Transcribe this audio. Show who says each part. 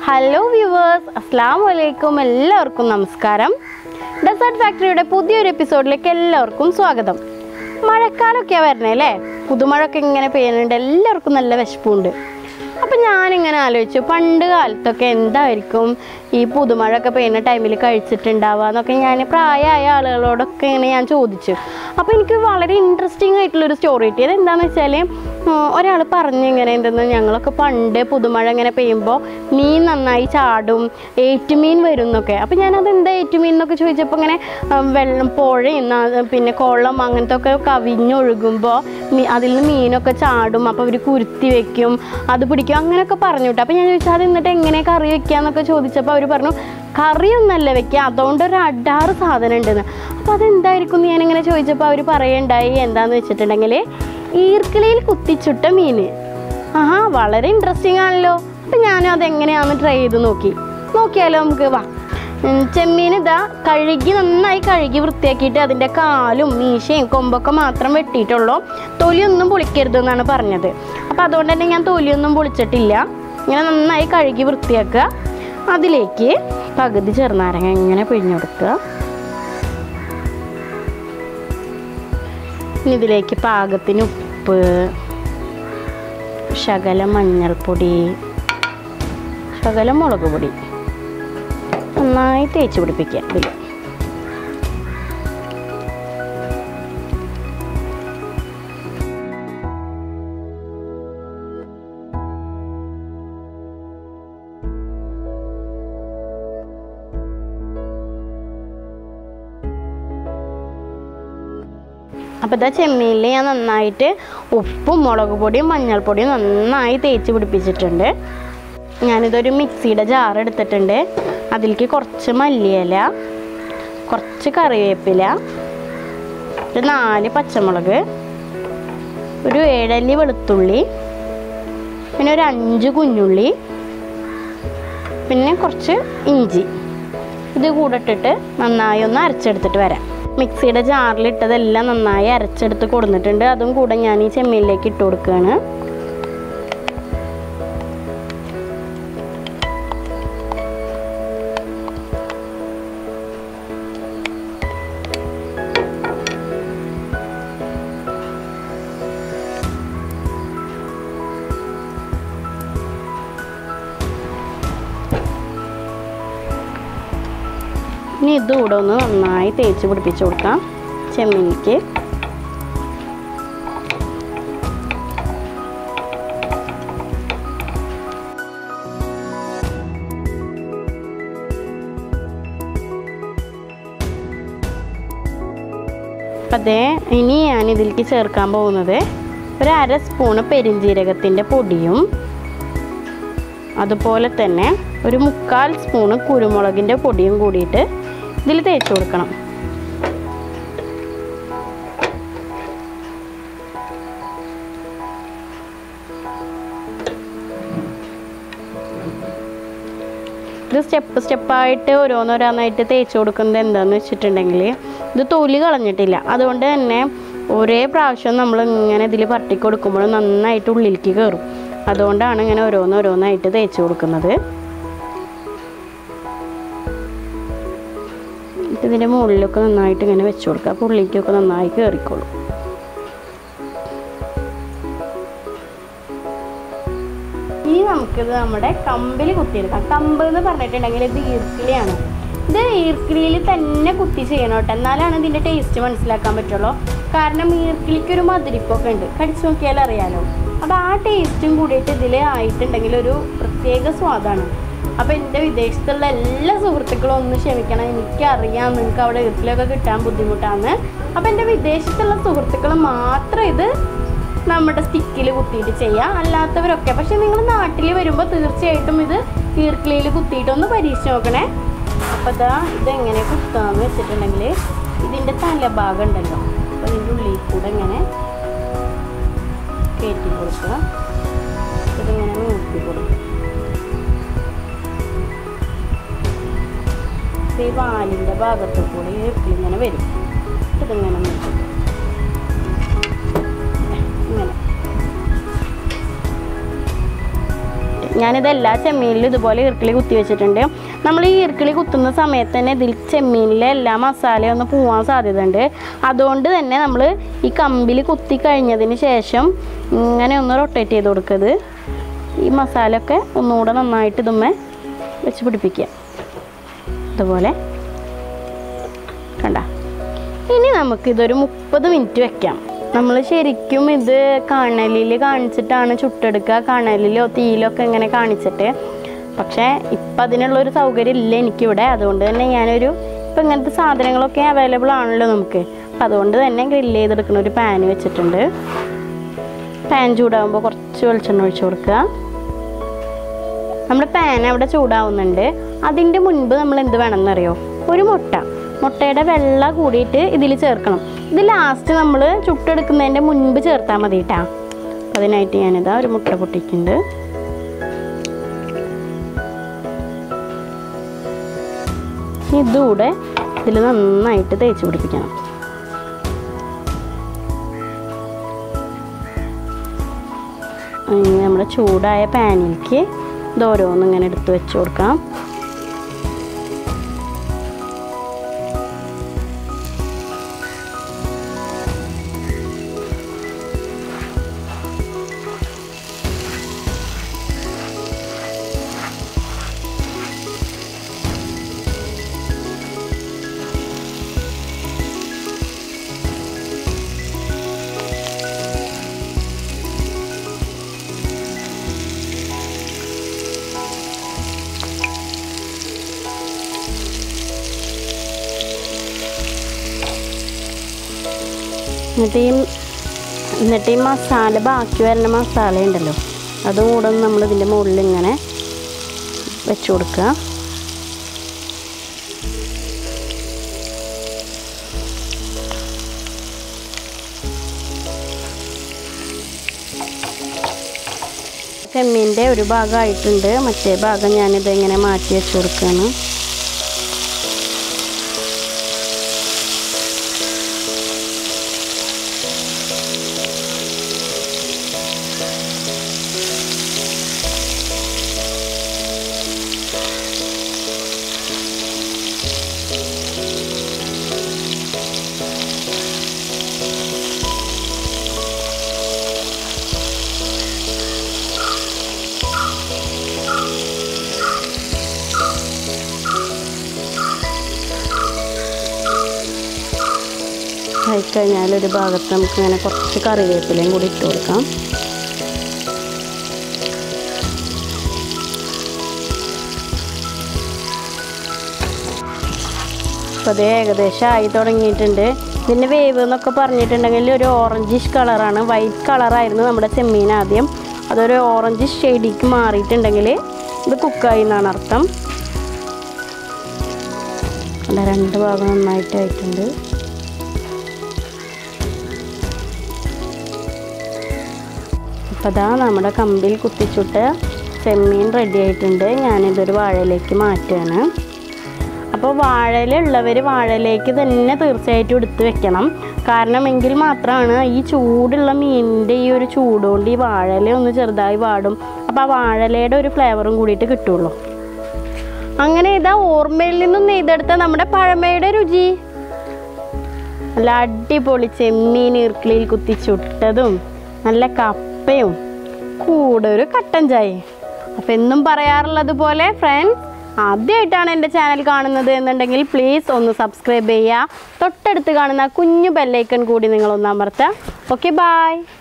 Speaker 1: hello viewers അസ്സാം വലൈക്കും എല്ലാവർക്കും നമസ്കാരം ഡെസേർട്ട് ഫാക്ടറിയുടെ പുതിയൊരു എപ്പിസോഡിലേക്ക് എല്ലാവർക്കും സ്വാഗതം മഴക്കാലമൊക്കെയാണ് വരണേ അല്ലേ പുതുമഴയൊക്കെ ഇങ്ങനെ പെയ്യുന്നുണ്ട് എല്ലാവർക്കും നല്ല വിശപ്പുണ്ട് അപ്പം ഞാനിങ്ങനെ ആലോചിച്ചു പണ്ട് കാലത്തൊക്കെ എന്തായിരിക്കും ഈ പുതുമഴയൊക്കെ പെയ്യുന്ന ടൈമിൽ കഴിച്ചിട്ടുണ്ടാവുക എന്നൊക്കെ ഞാൻ പ്രായമായ ആളുകളോടൊക്കെ ഇങ്ങനെ ഞാൻ ചോദിച്ചു അപ്പോൾ എനിക്ക് വളരെ ഇൻട്രസ്റ്റിംഗ് ആയിട്ടുള്ളൊരു സ്റ്റോറി കിട്ടിയത് എന്താണെന്ന് വെച്ചാൽ ഒരാൾ പറഞ്ഞു ഇങ്ങനെ എന്തെന്ന് ഞങ്ങളൊക്കെ പണ്ട് പുതുമഴ ഇങ്ങനെ പെയ്യുമ്പോൾ മീൻ നന്നായി ചാടും ഏറ്റുമീൻ വരും എന്നൊക്കെ അപ്പോൾ ഞാനത് എന്താ ഏറ്റുമീൻ എന്നൊക്കെ ചോദിച്ചപ്പോൾ ഇങ്ങനെ ആ, വെള്ളം പുഴയും ന- പിന്നെ കുളം അങ്ങനത്തെ ഒക്കെ കവിഞ്ഞൊഴുകുമ്പോൾ മീ- അതിൽ നിന്ന് മീനൊക്കെ ചാടും അപ്പോൾ അവർ കുരുത്തി വെക്കും അത് പിടിക്കും അങ്ങനെയൊക്കെ പറഞ്ഞു കേട്ടോ അപ്പോൾ ഞാൻ ചോദിച്ചാൽ അത് എന്നിട്ട് എങ്ങനെ കറി വെക്കാന്നൊക്കെ ചോദിച്ചപ്പോൾ അവർ പറഞ്ഞു കറിയൊന്നല്ല വെക്കുക അതുകൊണ്ട് ഒരു അഡാറ് സാധനം ഉണ്ടെന്ന് അപ്പോൾ അതെന്തായിരിക്കും എന്ന് ഞാനിങ്ങനെ ചോദിച്ചപ്പോൾ അവർ പറയുണ്ടായി എന്താന്ന് വെച്ചിട്ടുണ്ടെങ്കിൽ ഈർക്കിളിയിൽ കുത്തിച്ചുട്ട മീൻ ആഹാ വളരെ ഇൻട്രസ്റ്റിംഗ് ആണല്ലോ അപ്പം ഞാനും അതെങ്ങനെയാണെന്ന് ട്രൈ ചെയ്ത് നോക്കി നോക്കിയാലോ നമുക്ക് വാ ഉം, ചെമ്മീൻ ഇതാ കഴുകി നന്നായി കഴുകി വൃത്തിയാക്കിയിട്ട് അതിൻ്റെ കാലും മീശയും കൊമ്പൊക്കെ മാത്രം വെട്ടിയിട്ടുള്ളൂ തൊലിയൊന്നും പൊളിക്കരുത് എന്നാണ് പറഞ്ഞത് അപ്പോൾ അതുകൊണ്ട് തന്നെ ഞാൻ തൊലിയൊന്നും പൊളിച്ചിട്ടില്ല ഇങ്ങനെ നന്നായി കഴുകി വൃത്തിയാക്കുക അതിലേക്ക് പകുതി ചെറുനാരങ്ങ ഇങ്ങനെ പിഴിഞ്ഞു കൊടുക്കുക ഇനി ഇതിലേക്ക് പാകത്തിന് ഉപ്പ് ശകലം മഞ്ഞൾപ്പൊടി ശകലം മുളക് പൊടി നന്നായി തേച്ച് പിടിപ്പിക്കുക ഇതിൽ അപ്പോൾ ഇതാ ചെമ്മീനിൽ ഞാൻ നന്നായിട്ട് ഉപ്പും മുളക് പൊടിയും മഞ്ഞൾപ്പൊടിയും നന്നായി തേച്ച് പിടിപ്പിച്ചിട്ടുണ്ട് ഞാനിതൊരു മിക്സിയുടെ ജാർ എടുത്തിട്ടുണ്ട് അതിലേക്ക് കുറച്ച് മല്ലിയില കുറച്ച് കറിവേപ്പില ഒരു നാല് പച്ചമുളക് ഒരു ഏഴല്ലി വെളുത്തുള്ളി പിന്നെ ഒരു അഞ്ച് കുഞ്ഞുള്ളി പിന്നെ കുറച്ച് ഇഞ്ചി ഇത് കൂടെ ഇട്ടിട്ട് നന്നായി ഒന്ന് അരച്ചെടുത്തിട്ട് വരാം മിക്സിയുടെ ജാറിലിട്ടതെല്ലാം നന്നായി അരച്ചെടുത്ത് കൊടുത്തിട്ടുണ്ട് അതും കൂടെ ഞാൻ ഈ ചെമ്മീനിലേക്ക് ഇട്ട് കൊടുക്കുകയാണ് ഇനി ഇത് കൂടെ ഒന്ന് നന്നായി തേച്ച് പിടിപ്പിച്ച് കൊടുക്കാം ചെമ്മീനിക്ക് അതെ ഇനി ഞാൻ ഇതിലേക്ക് ചേർക്കാൻ പോകുന്നത് ഒരു അര സ്പൂണ് പെരിഞ്ജീരകത്തിൻ്റെ പൊടിയും അതുപോലെ തന്നെ ഒരു മുക്കാൽ സ്പൂണ് കുരുമുളകിൻ്റെ പൊടിയും കൂടിയിട്ട് ഇതിൽ തേച്ച് കൊടുക്കണം ഇത് സ്റ്റെപ്പ് സ്റ്റെപ്പായിട്ട് ഓരോന്നോരോന്നായിട്ട് തേച്ച് കൊടുക്കുന്നത് എന്താണെന്ന് വെച്ചിട്ടുണ്ടെങ്കിൽ ഇത് തൊലി കളഞ്ഞിട്ടില്ല അതുകൊണ്ട് തന്നെ ഒരേ പ്രാവശ്യം നമ്മൾ ഇങ്ങനെ ഇതിൽ പരട്ടി കൊടുക്കുമ്പോൾ നന്നായിട്ട് ഉള്ളിലേക്ക് കയറും അതുകൊണ്ടാണ് ഇങ്ങനെ ഓരോന്നോരോന്നായിട്ട് തേച്ച് കൊടുക്കുന്നത് ഇതിൻ്റെ മുകളിലൊക്കെ നന്നായിട്ട് ഇങ്ങനെ വെച്ച് കൊടുക്കുക അപ്പോൾ ഉള്ളിലേക്കൊക്കെ നന്നായി കയറിക്കോളും ഇനി നമുക്കിത് നമ്മുടെ കമ്പിൽ കുത്തിയെടുക്കാം കമ്പ് എന്ന് പറഞ്ഞിട്ടുണ്ടെങ്കിൽ ഇത് ഈർക്കിളിയാണ് ഇത് ഈർക്കിളിയിൽ തന്നെ കുത്തി ചെയ്യണം കേട്ടോ എന്നാലാണ് ഇതിൻ്റെ ടേസ്റ്റ് മനസ്സിലാക്കാൻ പറ്റുള്ളൂ കാരണം ഈർക്കിളിക്ക് ഒരു മധുരിപ്പൊക്കെ ഉണ്ട് കടിച്ചു നോക്കിയാൽ അറിയാലോ അപ്പോൾ ആ ടേസ്റ്റും കൂടിയിട്ട് ഇതിൽ ആയിട്ടുണ്ടെങ്കിൽ ഒരു പ്രത്യേക സ്വാദാണ് അപ്പോൾ എൻ്റെ വിദേശത്തുള്ള എല്ലാ സുഹൃത്തുക്കളും ഒന്ന് ക്ഷമിക്കണം എനിക്കറിയാം നിങ്ങൾക്ക് അവിടെ ഈർക്കിലൊക്കെ കിട്ടാൻ ബുദ്ധിമുട്ടാണ് അപ്പോൾ എൻ്റെ വിദേശത്തുള്ള സുഹൃത്തുക്കൾ മാത്രം ഇത് നമ്മുടെ സ്റ്റിക്കിൽ കുത്തിയിട്ട് ചെയ്യാം അല്ലാത്തവരൊക്കെ പക്ഷെ നിങ്ങൾ നാട്ടിൽ വരുമ്പോൾ തീർച്ചയായിട്ടും ഇത് ഈർക്കിളിയിൽ കുത്തിയിട്ടൊന്ന് പരീക്ഷിച്ച് നോക്കണേ അപ്പോൾ ഇതാ ഇതെങ്ങനെ കുത്താന്ന് വെച്ചിട്ടുണ്ടെങ്കിൽ ഇതിൻ്റെ തലഭാഗം ഉണ്ടല്ലോ അപ്പോൾ ഇതിൻ്റെ ഉള്ളിൽ കൂടെ ഇങ്ങനെ കയറ്റി കൊടുക്കുക ഇതിങ്ങനെ നോക്കി കൊടുക്കുക ഇത് ഈ വാലിൻ്റെ ഭാഗത്തു കൂടി ഈർക്കിളിങ്ങനെ വരും ഇതിങ്ങനെ നോക്കി ഇങ്ങനെ ഞാനിത് എല്ലാ ചെമ്മീനിലും ഇതുപോലെ ഈർക്കിളി കുത്തി വെച്ചിട്ടുണ്ട് നമ്മൾ ഈ ഈർക്കിളി കുത്തുന്ന സമയത്ത് തന്നെ ഇതിൽ ചെമ്മീനിലെ എല്ലാ മസാലയും ഒന്ന് പോവാൻ സാധ്യതയുണ്ട് അതുകൊണ്ട് തന്നെ നമ്മൾ ഈ കമ്പിൽ കുത്തി കഴിഞ്ഞതിന് ശേഷം ഇങ്ങനെ ഒന്ന് റൊട്ടേറ്റ് ചെയ്ത് കൊടുക്കത് ഈ മസാല ഒക്കെ ഒന്നുകൂടെ നന്നായിട്ട് ഇതുമ്മേ വെച്ച് പിടിപ്പിക്കുക ഇതുപോലെ കണ്ട ഇനി നമുക്കിതൊരു മുപ്പത് മിനിറ്റ് വെക്കാം നമ്മൾ ശരിക്കും ഇത് കണലിൽ കാണിച്ചിട്ടാണ് ചുട്ടെടുക്കുക കണലിലോ തീയിലോ ഒക്കെ ഇങ്ങനെ കാണിച്ചിട്ട് പക്ഷേ ഇപ്പം അതിനുള്ളൊരു സൗകര്യം ഇല്ല എനിക്കിവിടെ അതുകൊണ്ട് തന്നെ ഞാനൊരു ഇപ്പം ഇങ്ങനത്തെ സാധനങ്ങളൊക്കെ അവൈലബിൾ ആണല്ലോ നമുക്ക് അപ്പം അതുകൊണ്ട് തന്നെ ഗ്രില്ല് ചെയ്തെടുക്കുന്ന ഒരു പാൻ വെച്ചിട്ടുണ്ട് പാൻ ചൂടാകുമ്പോൾ കുറച്ച് വെളിച്ചെണ്ണ ഒഴിച്ചു കൊടുക്കുക നമ്മുടെ പാൻ അവിടെ ചൂടാവുന്നുണ്ട് അതിൻ്റെ മുൻപ് നമ്മൾ എന്ത് വേണമെന്നറിയോ ഒരു മുട്ട മുട്ടയുടെ വെള്ള കൂടിയിട്ട് ഇതിൽ ചേർക്കണം ഇത് ലാസ്റ്റ് നമ്മൾ ചുട്ടെടുക്കുന്നതിൻ്റെ മുൻപ് ചേർത്താൽ മതി കേട്ടാ അതിനായിട്ട് ഞാനിതാ ഒരു മുട്ട പൊട്ടിക്കുന്നുണ്ട് ഇതുകൂടെ ഇതിൽ നന്നായിട്ട് തേച്ച് പിടിപ്പിക്കണം ഇനി നമ്മുടെ ചൂടായ പാനിലേക്ക് ഇത് ഓരോന്നും ഇങ്ങനെ എടുത്ത് വെച്ച് കൊടുക്കാം എന്നിട്ട് ഈ എന്നിട്ട് ഈ മസാല ബാക്കി വരുന്ന മസാല ഉണ്ടല്ലോ അതും കൂടെ ഒന്ന് നമ്മൾ ഇതിൻ്റെ മുകളിൽ ഇങ്ങനെ വെച്ച് കൊടുക്കുക ചെമ്മീൻ്റെ ഒരു ഭാഗമായിട്ടുണ്ട് മറ്റേ ഭാഗം ഞാനിത് ഇങ്ങനെ മാറ്റി വെച്ച് കൊടുക്കുകയാണ് ആയിക്കഴിഞ്ഞാൽ ഒരു ഭാഗത്ത് നമുക്ക് ഇങ്ങനെ കുറച്ച് കറിവേപ്പിലയും കൂടി ഇട്ട് കൊടുക്കാം അപ്പോൾ അത് ഏകദേശം ആയി തുടങ്ങിയിട്ടുണ്ട് ഇതിൻ്റെ വേവ് എന്നൊക്കെ പറഞ്ഞിട്ടുണ്ടെങ്കിൽ ഒരു ഓറഞ്ചിഷ് കളറാണ് വൈറ്റ് കളറായിരുന്നു നമ്മുടെ ചെമ്മീൻ ആദ്യം അതൊരു ഓറഞ്ച് ഷെയ്ഡിക്ക് മാറിയിട്ടുണ്ടെങ്കിൽ ഇത് കുക്കായി എന്നാണ് അർത്ഥം അല്ല രണ്ട് ഭാഗം നന്നായിട്ടായിട്ടുണ്ട് അപ്പോൾ അതാ നമ്മുടെ കമ്പിൽ കുത്തിച്ചുട്ട് ചെമ്മീൻ റെഡി ആയിട്ടുണ്ട് ഞാനിതൊരു വാഴയിലേക്ക് മാറ്റുകയാണ് അപ്പോൾ വാഴയിലുള്ളവർ വാഴയിലേക്ക് തന്നെ തീർച്ചയായിട്ടും എടുത്ത് വെക്കണം കാരണം എങ്കിൽ മാത്രമാണ് ഈ ചൂടുള്ള മീനിൻ്റെ ഈ ഒരു ചൂടുകൊണ്ട് ഈ വാഴയില ഒന്ന് ചെറുതായി വാടും അപ്പോൾ ആ വാഴയിലയുടെ ഒരു ഫ്ലേവറും കൂടിയിട്ട് കിട്ടുള്ളൂ അങ്ങനെ ഇതാ ഓർമ്മയിൽ നിന്നും നെയ്തെടുത്ത നമ്മുടെ പഴമയുടെ രുചി നല്ല അടിപൊളി ചെമ്മീൻ ഈർക്കിളിയിൽ കുത്തി ചുട്ടതും നല്ല കപ്പയും കൂടെ ഒരു കട്ടൻ ചായയും അപ്പം എന്നും പറയാറുള്ളത് പോലെ ഫ്രണ്ട്സ് ആദ്യമായിട്ടാണ് എൻ്റെ ചാനൽ കാണുന്നത് എന്നുണ്ടെങ്കിൽ പ്ലീസ് ഒന്ന് സബ്സ്ക്രൈബ് ചെയ്യുക തൊട്ടടുത്ത് കാണുന്ന കുഞ്ഞു ബെല്ലൈക്കൺ കൂടി നിങ്ങളൊന്ന് അമർത്തുക ഓക്കെ ബായ്